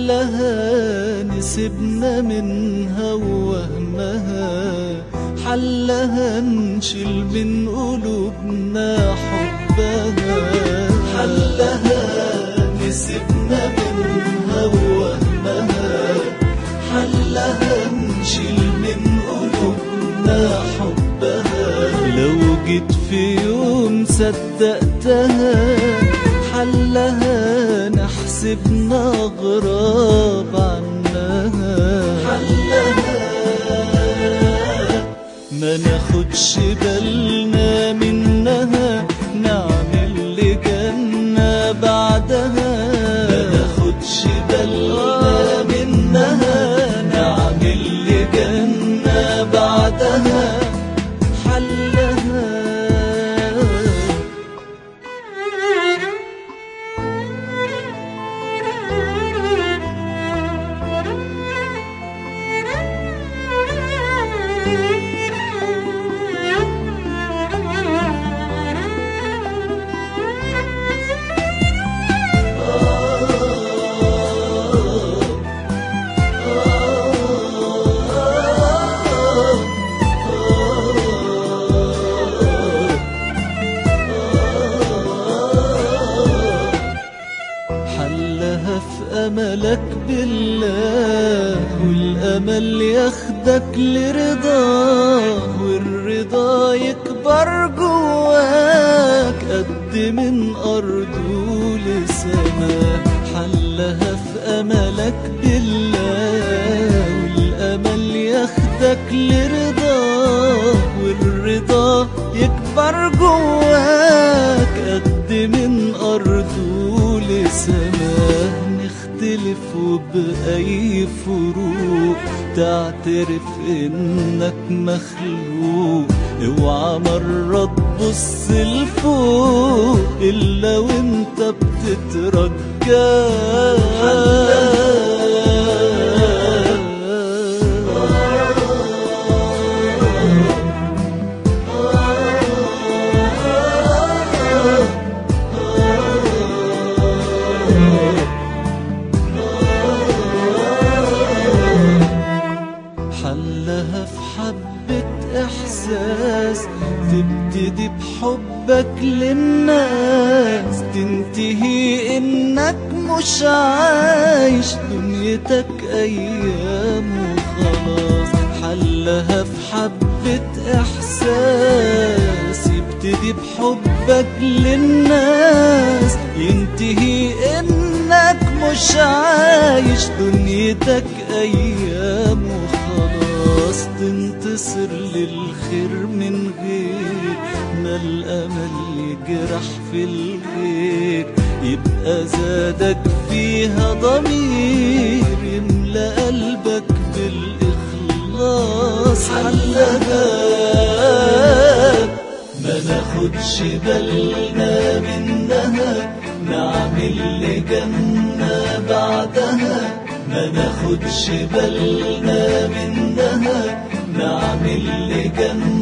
حلها نسيبنا منها ووهمها حلها نشيل من قلوبنا حبها حلها نسيبنا منها ووهمها حلها نشيل من قلوبنا حبها لو جيت في يوم صدقتها حلها نحسبنا غراب عنها حلها ما ناخدش بالنا منها نعمل لجنة بعدها ما ناخدش بالنا منها نعمل لجنة بعدها حلها حلها في أملك بالله والأمل ياخدك لرضاه والرضا يكبر جواك قد من أرضه لسماه حلها في أملك بالله والأمل ياخدك لرضاه والرضا يكبر جواك قد من أرضه لسماه نختلف وبأي فروق تعترف إنك مخلوق اوعى مرة تبص لفوق إلا وانت بتترجى حلها في حبة إحساس تبتدي بحبك للناس تنتهي إنك مش عايش دنيتك أيام وخلاص حلها في حبة إحساس يبتدي بحبك للناس ينتهي إنك مش عايش دنيتك أيام وخلاص تنتصر للخير من غير ما الأمل يجرح في الغير يبقى زادك فيها ضمير يملى قلبك بالإخلاص حلها ما ناخدش بالنا منها نعمل لجنة بعدها ما ناخدش بالنا منها نعمل لجنة